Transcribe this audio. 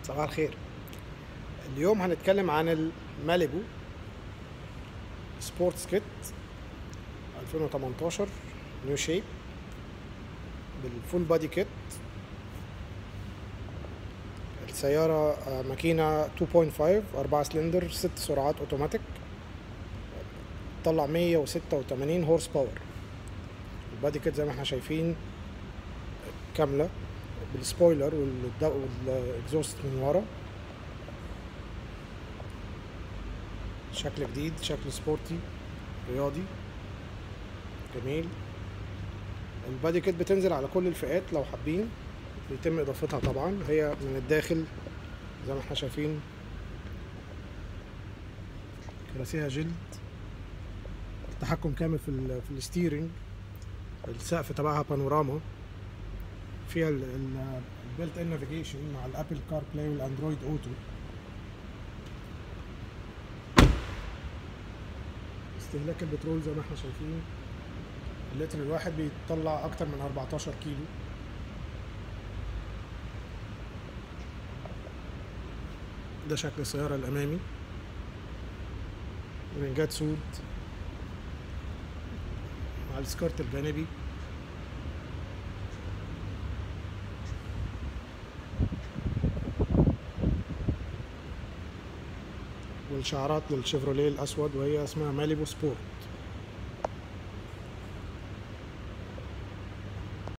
صباح الخير اليوم هنتكلم عن الماليبو سبورتس كيت 2018 نيو شيب بالفول بادي كيت السيارة آه، ماكينة 2.5 4 سلندر 6 سرعات اوتوماتيك طلع 186 هورس باور البادي كيت زي ما احنا شايفين كاملة بالسبويلر والد- والاكزوست من ورا شكل جديد شكل سبورتي رياضي جميل البادي كيت بتنزل على كل الفئات لو حابين بيتم اضافتها طبعا هي من الداخل زي ما احنا شايفين كراسيها جلد التحكم كامل في ال في الستيرنج السقف تبعها بانوراما فيها البيلت ان نافيجيشن مع الابل كار بلاي والاندرويد اوتو استهلاك البترول زي ما احنا شايفين اللتر الواحد بيطلع اكتر من 14 كيلو ده شكل السيارة الأمامي رنجات سود مع السكرت الجانبي والشعارات للشيفروليه الأسود وهي اسمها ماليبو سبور